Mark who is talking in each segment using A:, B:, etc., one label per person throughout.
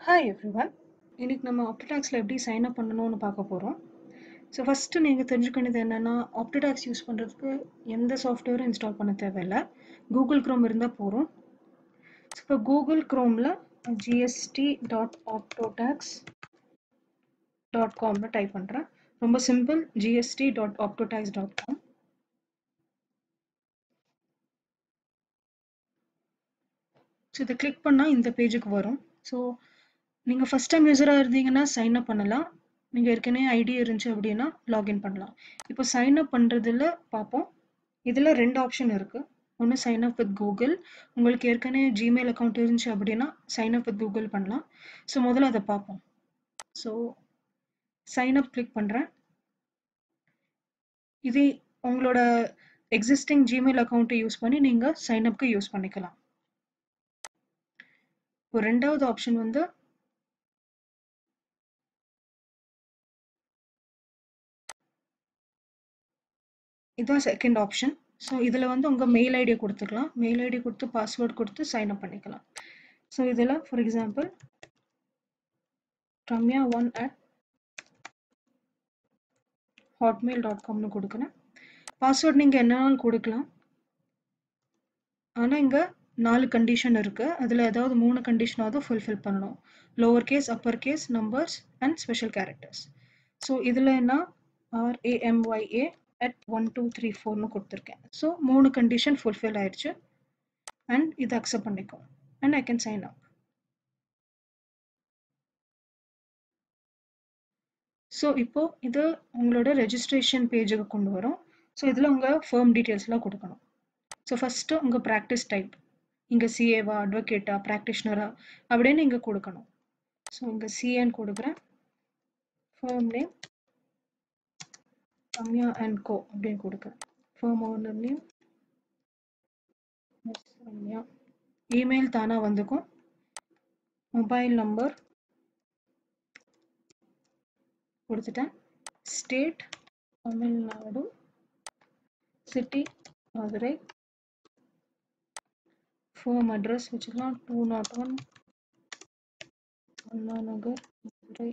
A: hi everyone இன்னைக்கு நம்ம ஆப்டடாக்ஸில் எப்படி சைன் அப் பண்ணணும்னு பார்க்க போகிறோம் ஸோ ஃபஸ்ட்டு நீங்கள் தெரிஞ்சுக்க வேண்டியது என்னென்னா ஆப்டடாக்ஸ் யூஸ் பண்ணுறதுக்கு எந்த சாஃப்ட்வேரும் இன்ஸ்டால் பண்ண தேவையில்லை கூகுள் க்ரோம் இருந்தால் போகிறோம் ஸோ இப்போ கூகுள் க்ரோமில் ஜிஎஸ்டி டாட் ஆப்டோடாக்ஸ் டாட் காம்னு டைப் பண்ணுறேன் ரொம்ப சிம்பிள் ஜிஎஸ்டி டாட் ஆப்டோடாக்ஸ் டாட் காம் ஸோ இதை கிளிக் பண்ணால் இந்த பேஜுக்கு வரும் ஸோ நீங்கள் ஃபஸ்ட் டைம் யூஸராக இருந்தீங்கன்னா சைன் அப் பண்ணலாம் நீங்கள் ஏற்கனவே ஐடி இருந்துச்சு அப்படின்னா லாகின் பண்ணலாம் இப்போ சைன் அப் பண்ணுறதுல பார்ப்போம் இதில் ரெண்டு ஆப்ஷன் இருக்குது ஒன்று சைன் அப் வித் கூகுள் உங்களுக்கு ஏற்கனவே ஜிமெயில் அக்கௌண்ட் இருந்துச்சு அப்படின்னா சைன் அப் வித் கூகுள் பண்ணலாம் ஸோ முதல்ல அதை பார்ப்போம் ஸோ சைன் அப் கிளிக் பண்ணுறேன் இது உங்களோட எக்ஸிஸ்டிங் ஜிமெயில் அக்கௌண்ட்டை யூஸ் பண்ணி நீங்கள் சைன் அப்க்கு யூஸ் பண்ணிக்கலாம் இப்போ ரெண்டாவது ஆப்ஷன் வந்து இதுதான் செகண்ட் ஆப்ஷன் ஸோ இதில் வந்து உங்கள் மெயில் ஐடியை கொடுத்துக்கலாம் மெயில் ஐடி கொடுத்து பாஸ்வேர்ட் கொடுத்து சைன் அப் பண்ணிக்கலாம் ஸோ இதில் for example Ramya one at Hotmail dot காம்னு கொடுக்குறேன் பாஸ்வேர்ட் நீங்கள் என்னன்னாலும் கொடுக்கலாம் ஆனால் இங்கே நாலு கண்டிஷன் இருக்குது அதில் ஏதாவது மூணு கண்டிஷனாவது ஃபுல்ஃபில் பண்ணணும் lower case upper case numbers and special characters so இதில் என்ன R A M Y A at one two three ஃபோர்னு கொடுத்துருக்கேன் ஸோ மூணு கண்டிஷன் ஃபுல்ஃபில் ஆயிடுச்சு அண்ட் இதை அக்செப்ட் பண்ணிக்கோ and I can sign up so இப்போ இது உங்களோட ரெஜிஸ்ட்ரேஷன் பேஜுக்கு கொண்டு வரும் ஸோ இதில் உங்கள் ஃபேர்ம் டீட்டெயில்ஸ்லாம் கொடுக்கணும் ஸோ ஃபஸ்ட்டு உங்கள் ப்ராக்டிஸ் டைப் இங்கே சிஏவா அட்வொகேட்டா ப்ராக்டிஷ்னரா அப்படின்னு இங்கே கொடுக்கணும் ஸோ இங்கே சிஏன்னு கொடுக்குறேன் firm name Ramya and co அப்படின்னு கொடுக்குறேன் firm owner name Ramya email தானாக வந்துக்கும் மொபைல் நம்பர் கொடுத்துட்டேன் state Tamil Nadu city Madurai form address வச்சுக்கலாம் two naught one Anna Nagar Madurai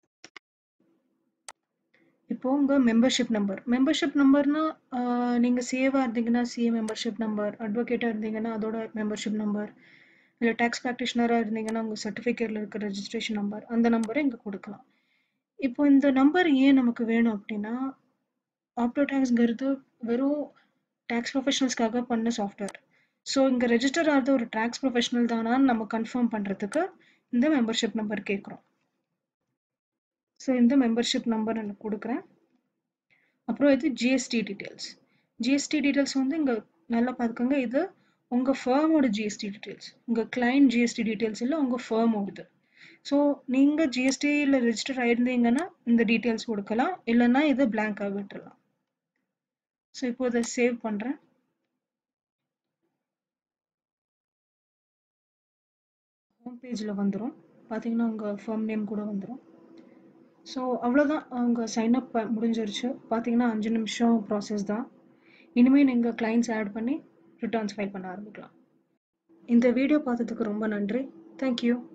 A: இப்போ உங்கள் மெம்பர்ஷிப் நம்பர் மெம்பர்ஷிப் நம்பர்னா நீங்கள் சிஏவாக இருந்தீங்கன்னா சிஏ மெம்பர்ஷிப் நம்பர் அட்வொகேட்டாக இருந்தீங்கன்னா அதோட மெம்பர்ஷிப் நம்பர் இல்லை டேக்ஸ் ப்ராக்டிஷனராக இருந்தீங்கன்னா உங்கள் சர்டிஃபிகேட்டில் இருக்கிற ரெஜிஸ்ட்ரேஷன் நம்பர் அந்த நம்பரை இங்கே கொடுக்கலாம் இப்போ இந்த நம்பர் ஏன் நமக்கு வேணும் அப்படின்னா ஆப்டோ டேக்ஸ்ங்கிறது வெறும் டேக்ஸ் ப்ரொஃபஷனல்ஸ்க்காக பண்ண சாஃப்ட்வேர் ஸோ இங்கே ரெஜிஸ்டர் ஆகிறது ஒரு டேக்ஸ் ப்ரொஃபஷனல் தானான்னு நம்ம கன்ஃபார்ம் பண்ணுறதுக்கு இந்த மெம்பர்ஷிப் நம்பர் கேட்குறோம் ஸோ இந்த மெம்பர்ஷிப் நம்பர் எனக்கு கொடுக்குறேன் அப்புறம் இது ஜிஎஸ்டி டீட்டெயில்ஸ் ஜிஎஸ்டி டீட்டெயில்ஸ் வந்து இங்கே நல்லா பார்த்துக்கோங்க இது உங்கள் ஃபேமோட ஜிஎஸ்டி டீட்டெயில்ஸ் உங்கள் கிளைண்ட் ஜிஎஸ்டி டீட்டெயில்ஸ் இல்லை உங்கள் ஃபேமோடது ஸோ நீங்கள் ஜிஎஸ்டியில் ரெஜிஸ்டர் ஆயிருந்தீங்கன்னா இந்த டீட்டெயில்ஸ் கொடுக்கலாம் இல்லைன்னா இது பிளாங்காக விட்டுடலாம் ஸோ இப்போ இதை சேவ் பண்ணுறேன் ஹோம் பேஜில் வந்துடும் பார்த்தீங்கன்னா உங்கள் ஃபேம் நேம் கூட வந்துடும் ஸோ அவ்வளோதான் அவங்க சைன் அப் முடிஞ்சிருச்சு பார்த்தீங்கன்னா அஞ்சு நிமிஷம் ப்ராசஸ் தான் இனிமேல் நீங்கள் கிளைண்ட்ஸ் ஆட் பண்ணி ரிட்டர்ன்ஸ் ஃபைல் பண்ண ஆரம்பிக்கலாம் இந்த வீடியோ பார்த்ததுக்கு ரொம்ப நன்றி தேங்க்யூ